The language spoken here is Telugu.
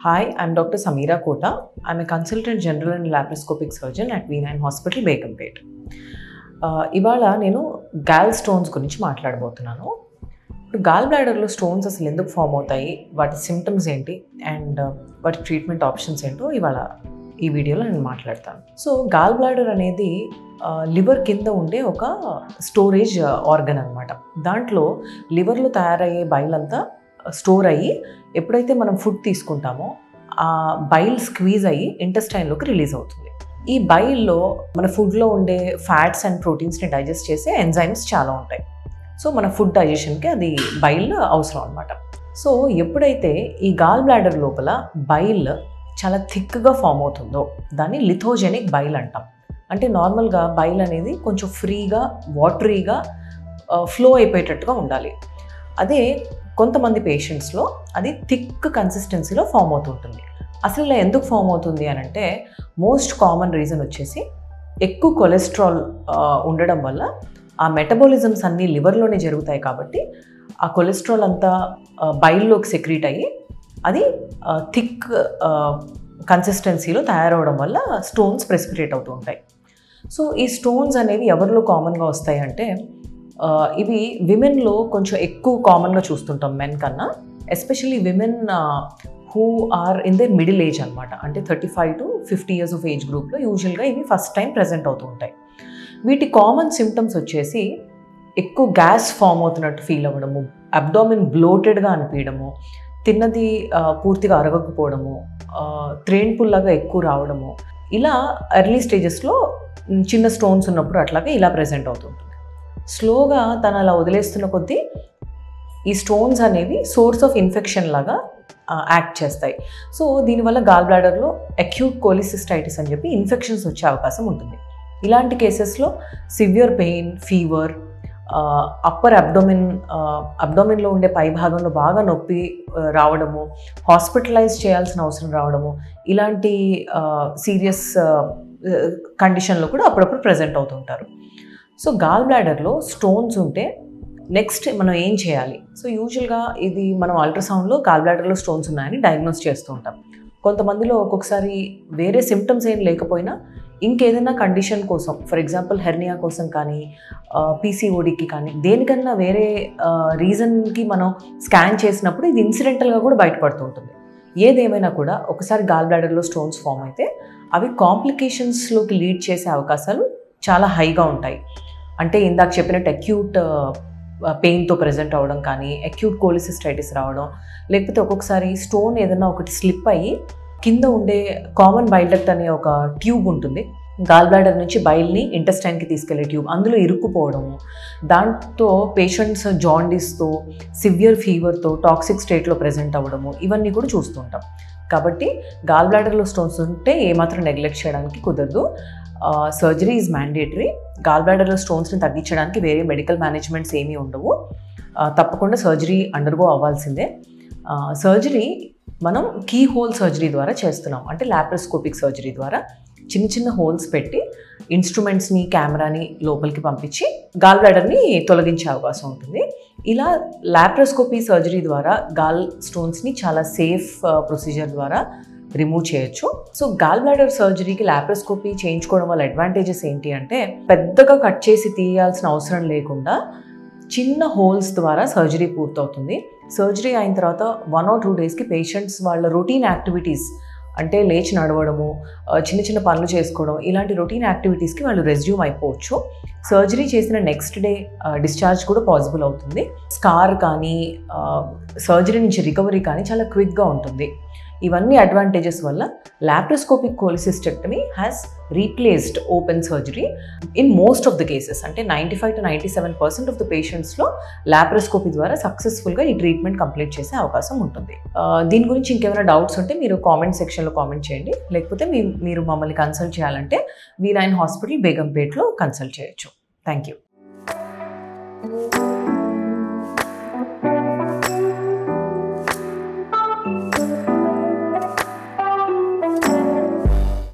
Hi, I'm Dr. Samira Kota. I'm a consultant general and laparoscopic surgeon at V9 Hospital, Begumpet. Uh, ఇవాళ నేను గాల్ స్టోన్స్ గురించి మాట్లాడబోతున్నాను ఇప్పుడు గాల్ బ్లాడర్లో స్టోన్స్ అసలు ఎందుకు ఫామ్ అవుతాయి వాటి సిమ్టమ్స్ ఏంటి అండ్ వాటి ట్రీట్మెంట్ ఆప్షన్స్ ఏంటో ఇవాళ ఈ వీడియోలో నేను మాట్లాడతాను సో గాల్ బ్లాడర్ అనేది లివర్ కింద ఉండే ఒక స్టోరేజ్ ఆర్గన్ అనమాట దాంట్లో లివర్లో తయారయ్యే బైల్ అంతా స్టోర్ అయ్యి ఎప్పుడైతే మనం ఫుడ్ తీసుకుంటామో ఆ బైల్ స్క్వీజ్ అయ్యి ఇంటెస్టైన్లోకి రిలీజ్ అవుతుంది ఈ బైల్లో మన ఫుడ్లో ఉండే ఫ్యాట్స్ అండ్ ప్రోటీన్స్ని డైజెస్ట్ చేసే ఎంజైమ్స్ చాలా ఉంటాయి సో మన ఫుడ్ డైజెషన్కి అది బైల్ అవసరం అనమాట సో ఎప్పుడైతే ఈ గాల్ బ్లాడర్ లోపల బైల్ చాలా థిక్గా ఫామ్ అవుతుందో దాన్ని లిథోజెనిక్ బైల్ అంటాం అంటే నార్మల్గా బైల్ అనేది కొంచెం ఫ్రీగా వాటరీగా ఫ్లో అయిపోయేటట్టుగా ఉండాలి అదే కొంతమంది పేషెంట్స్లో అది థిక్ కన్సిస్టెన్సీలో ఫామ్ అవుతుంటుంది అసలు ఇలా ఎందుకు ఫామ్ అవుతుంది అని అంటే మోస్ట్ కామన్ రీజన్ వచ్చేసి ఎక్కువ కొలెస్ట్రాల్ ఉండడం వల్ల ఆ మెటబాలిజమ్స్ అన్నీ లివర్లోనే జరుగుతాయి కాబట్టి ఆ కొలెస్ట్రాల్ అంతా బైల్లోకి సెక్రీట్ అయ్యి అది థిక్ కన్సిస్టెన్సీలో తయారవడం వల్ల స్టోన్స్ ప్రెసిపిటేట్ అవుతూ ఉంటాయి సో ఈ స్టోన్స్ అనేవి ఎవరిలో కామన్గా వస్తాయి అంటే ఇవి విమెన్లో కొంచెం ఎక్కువ కామన్గా చూస్తుంటాం మెన్ కన్నా especially women who are in the middle age అనమాట అంటే thirty five to fifty years of age గ్రూప్లో యూజువల్గా ఇవి ఫస్ట్ టైం ప్రజెంట్ అవుతూ ఉంటాయి వీటి కామన్ సిమ్టమ్స్ వచ్చేసి ఎక్కువ గ్యాస్ ఫామ్ అవుతున్నట్టు ఫీల్ అవ్వడము అబ్డామిన్ బ్లోటెడ్గా అనిపించడము తిన్నది పూర్తిగా అరగకపోవడము త్రేన్ పుల్లాగా ఎక్కువ రావడము ఇలా ఎర్లీ స్టేజెస్లో చిన్న స్టోన్స్ ఉన్నప్పుడు అట్లాగే ఇలా ప్రజెంట్ అవుతుంటుంది స్లోగా తను అలా వదిలేస్తున్న కొద్దీ ఈ స్టోన్స్ అనేవి సోర్స్ ఆఫ్ ఇన్ఫెక్షన్ లాగా యాక్ట్ చేస్తాయి సో దీనివల్ల గాల్ బ్లాడర్లో అక్యూట్ కోలిసిస్టైటిస్ అని చెప్పి ఇన్ఫెక్షన్స్ వచ్చే అవకాశం ఉంటుంది ఇలాంటి కేసెస్లో severe pain fever upper abdomen అబ్డోమిన్లో ఉండే పై భాగంలో బాగా నొప్పి రావడము హాస్పిటలైజ్ చేయాల్సిన అవసరం రావడము ఇలాంటి సీరియస్ కండిషన్లో కూడా అప్పుడప్పుడు ప్రజెంట్ అవుతుంటారు సో గాల్ బ్లాడర్లో స్టోన్స్ ఉంటే నెక్స్ట్ మనం ఏం చేయాలి సో యూజువల్గా ఇది మనం అల్ట్రాసౌండ్లో గాల్ బ్లాడర్లో స్టోన్స్ ఉన్నాయని డయాగ్నోస్ చేస్తూ ఉంటాం కొంతమందిలో ఒక్కొక్కసారి వేరే సిమ్టమ్స్ ఏం లేకపోయినా ఇంకేదైనా కండిషన్ కోసం ఫర్ ఎగ్జాంపుల్ హెర్నియా కోసం కానీ పీసీఓడికి కానీ దేనికన్నా వేరే రీజన్కి మనం స్కాన్ చేసినప్పుడు ఇది ఇన్సిడెంటల్గా కూడా బయటపడుతూ ఉంటుంది ఏదేమైనా కూడా ఒకసారి గాల్ బ్లాడర్లో స్టోన్స్ ఫామ్ అయితే అవి కాంప్లికేషన్స్లోకి లీడ్ చేసే అవకాశాలు చాలా హైగా ఉంటాయి అంటే ఇందాక చెప్పినట్టు అక్యూట్ పెయిన్తో ప్రజెంట్ అవ్వడం కానీ అక్యూట్ కోలిసిస్టైటిస్ రావడం లేకపోతే ఒక్కొక్కసారి స్టోన్ ఏదైనా ఒకటి స్లిప్ అయ్యి కింద ఉండే కామన్ బైల్డక్ట్ అనే ఒక ట్యూబ్ ఉంటుంది గాల్ బ్లాడర్ నుంచి బైల్ని ఇంటెస్టైన్కి తీసుకెళ్లే ట్యూబ్ అందులో ఇరుక్కుపోవడము దాంతో పేషెంట్స్ జాండీస్తో సివియర్ ఫీవర్తో టాక్సిక్ స్టేట్లో ప్రజెంట్ అవ్వడము ఇవన్నీ కూడా చూస్తుంటాం కాబట్టి గాల్ బ్లాడర్లో స్టోన్స్ ఉంటే ఏమాత్రం నెగ్లెక్ట్ చేయడానికి కుదరదు సర్జరీ ఈజ్ మ్యాండేటరీ గాల్ బ్లాడర్లో స్టోన్స్ని తగ్గించడానికి వేరే మెడికల్ మేనేజ్మెంట్స్ ఏమీ ఉండవు తప్పకుండా సర్జరీ అండర్గో అవ్వాల్సిందే సర్జరీ మనం కీ హోల్ సర్జరీ ద్వారా చేస్తున్నాం అంటే లాప్రోస్కోపిక్ సర్జరీ ద్వారా చిన్న చిన్న హోల్స్ పెట్టి ఇన్స్ట్రుమెంట్స్ని కెమెరాని లోపలికి పంపించి గాల్ బ్లాడర్ని తొలగించే అవకాశం ఉంటుంది ఇలా లాప్రోస్కోపీ సర్జరీ ద్వారా గాల్ స్టోన్స్ని చాలా సేఫ్ ప్రొసీజర్ ద్వారా రిమూవ్ చేయొచ్చు సో గాల్ బ్లాడర్ సర్జరీకి లాప్రోస్కోపీ చేయించుకోవడం వల్ల అడ్వాంటేజెస్ ఏంటి అంటే పెద్దగా కట్ చేసి తీయాల్సిన అవసరం లేకుండా చిన్న హోల్స్ ద్వారా సర్జరీ పూర్తవుతుంది సర్జరీ అయిన తర్వాత వన్ ఆర్ టూ డేస్కి పేషెంట్స్ వాళ్ళ రొటీన్ యాక్టివిటీస్ అంటే లేచి నడవడము చిన్న చిన్న పనులు చేసుకోవడం ఇలాంటి రొటీన్ యాక్టివిటీస్కి వాళ్ళు రెజ్యూమ్ అయిపోవచ్చు సర్జరీ చేసిన నెక్స్ట్ డే డిశ్చార్జ్ కూడా పాసిబుల్ అవుతుంది స్కార్ కానీ సర్జరీ నుంచి రికవరీ కానీ చాలా క్విక్గా ఉంటుంది ఇవన్నీ అడ్వాంటేజెస్ వల్ల laparoscopic cholecystectomy has replaced open surgery in most of the cases అంటే ninety five to ninety seven percent of the పేషెంట్స్లో లాప్రోస్కోపీ ద్వారా సక్సెస్ఫుల్గా ఈ ట్రీట్మెంట్ కంప్లీట్ చేసే అవకాశం ఉంటుంది దీని గురించి ఇంకేమైనా డౌట్స్ ఉంటే మీరు కామెంట్ సెక్షన్లో కామెంట్ చేయండి లేకపోతే మీ మీరు మమ్మల్ని కన్సల్ట్ చేయాలంటే వి నైన్ హాస్పిటల్ బేగంపేట్లో కన్సల్ట్ చేయొచ్చు థ్యాంక్ యూ